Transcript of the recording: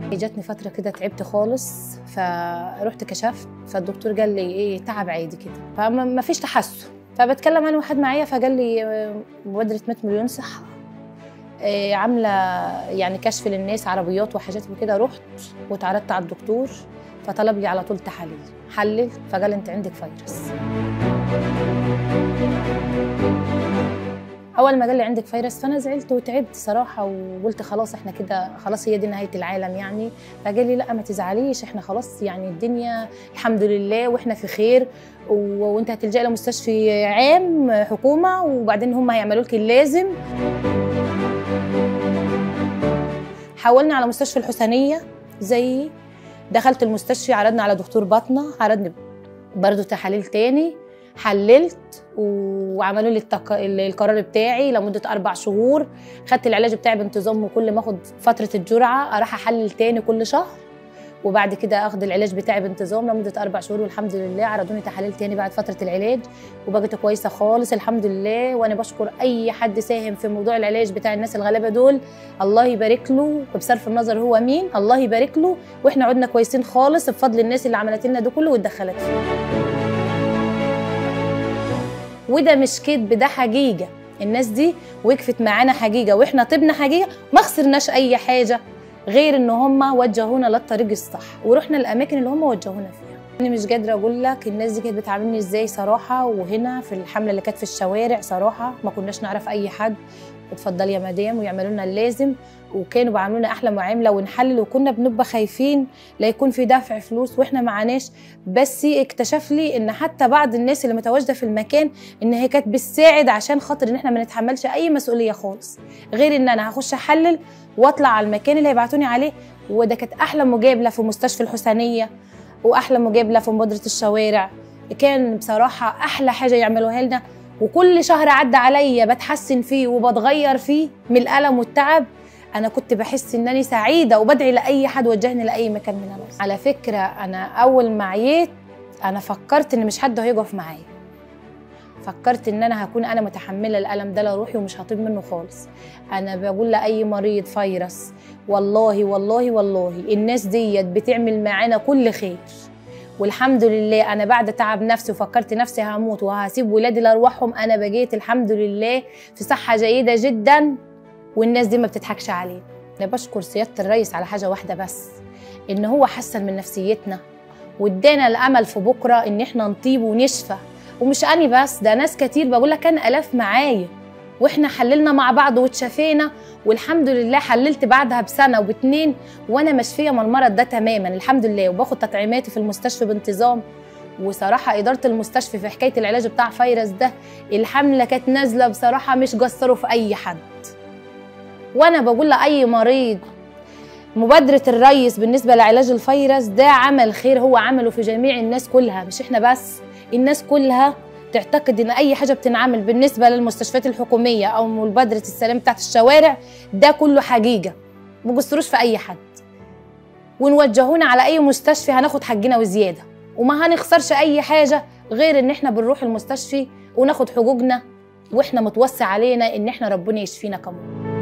جاتني فتره كده تعبت خالص فرحت كشفت فالدكتور قال لي ايه تعب عادي كده فما فيش تحسن فبتكلم انا واحد معايا فقال لي آه، مبادره 100 مليون صحه آه، عامله يعني كشف للناس عربيات وحاجات وكده رحت واتعرضت على الدكتور فطلب لي على طول تحاليل حلل فقال انت عندك فيروس اول ما قال لي عندك فيروس فانا زعلت وتعبت صراحه وقلت خلاص احنا كده خلاص هي دي نهايه العالم يعني فقال لي لا ما تزعليش احنا خلاص يعني الدنيا الحمد لله واحنا في خير و... وانت هتلجئي لمستشفى عام حكومه وبعدين هم هيعملوا لك اللازم حولنا على مستشفى الحسينيه زي دخلت المستشفى عرضنا على دكتور باطنه عرضني برضه تحاليل تاني حللت وعملوا لي التق... القرار بتاعي لمده اربع شهور خدت العلاج بتاعي بانتظام وكل ما اخد فتره الجرعه اروح احلل تاني كل شهر وبعد كده اخد العلاج بتاعي بانتظام لمده اربع شهور والحمد لله عرضوني تحاليل تاني بعد فتره العلاج وبقيت كويسه خالص الحمد لله وانا بشكر اي حد ساهم في موضوع العلاج بتاع الناس الغلابه دول الله يبارك له بصرف النظر هو مين الله يبارك له واحنا عدنا كويسين خالص بفضل الناس اللي عملت لنا ده كله واتدخلت فيه وده مش كذب ده حقيقه الناس دي وقفت معانا حقيقه واحنا طبنا حقيقه ما خسرناش اي حاجه غير ان هم وجهونا للطريق الصح ورحنا الاماكن اللي هم وجهونا فيها انا مش قادره اقول لك الناس دي كانت بتعاملني ازاي صراحه وهنا في الحمله اللي كانت في الشوارع صراحه ما كناش نعرف اي حد اتفضلي يا مدام ويعملوا لنا اللازم وكانوا بيعاملونا احلى معامله ونحلل وكنا بنبقى خايفين لا يكون في دفع فلوس واحنا معناش بس اكتشف لي ان حتى بعض الناس اللي متواجده في المكان ان هي كانت بتساعد عشان خاطر ان احنا ما نتحملش اي مسؤوليه خالص غير ان انا هخش احلل واطلع على المكان اللي هيبعتوني عليه وده كانت احلى مجابله في مستشفى الحسينيه واحلى مجابله في مبادره الشوارع كان بصراحه احلى حاجه يعملوها لنا وكل شهر عدى عليا بتحسن فيه وبتغير فيه من الالم والتعب انا كنت بحس انني سعيده وبدعي لاي حد وجهني لاي مكان من الناس على فكره انا اول ما عييت انا فكرت ان مش حد هيقف معايا فكرت ان انا هكون انا متحمله الالم ده لروحي ومش هطيب منه خالص انا بقول لاي مريض فيروس والله والله والله الناس ديت بتعمل معانا كل خير والحمد لله انا بعد تعب نفسي وفكرت نفسي هموت وهسيب ولادي لارواحهم انا بقيت الحمد لله في صحه جيده جدا والناس دي ما بتضحكش علينا انا بشكر سياده الرئيس على حاجه واحده بس ان هو حسن من نفسيتنا وادانا الامل في بكره ان احنا نطيب ونشفى ومش اني بس ده ناس كتير بقول لك كان الاف معايا واحنا حللنا مع بعض واتشافينا والحمد لله حللت بعدها بسنه وباتنين وانا مشفيه من المرض ده تماما الحمد لله وباخد تطعيماتي في المستشفى بانتظام وصراحة إدارة المستشفى في حكاية العلاج بتاع فيروس ده الحملة كانت نازلة بصراحة مش قصروا في أي حد وأنا بقول لأي مريض مبادرة الرئيس بالنسبة لعلاج الفيروس ده عمل خير هو عمله في جميع الناس كلها مش إحنا بس الناس كلها تعتقد ان اي حاجه بتنعمل بالنسبه للمستشفيات الحكوميه او مبادره السلام بتاعت الشوارع ده كله حقيقه ما بيقصروش في اي حد ونوجهونا على اي مستشفى هناخد حقنا وزياده وما هنخسرش اي حاجه غير ان احنا بنروح المستشفى وناخد حقوقنا واحنا متوسع علينا ان احنا ربنا يشفينا كمان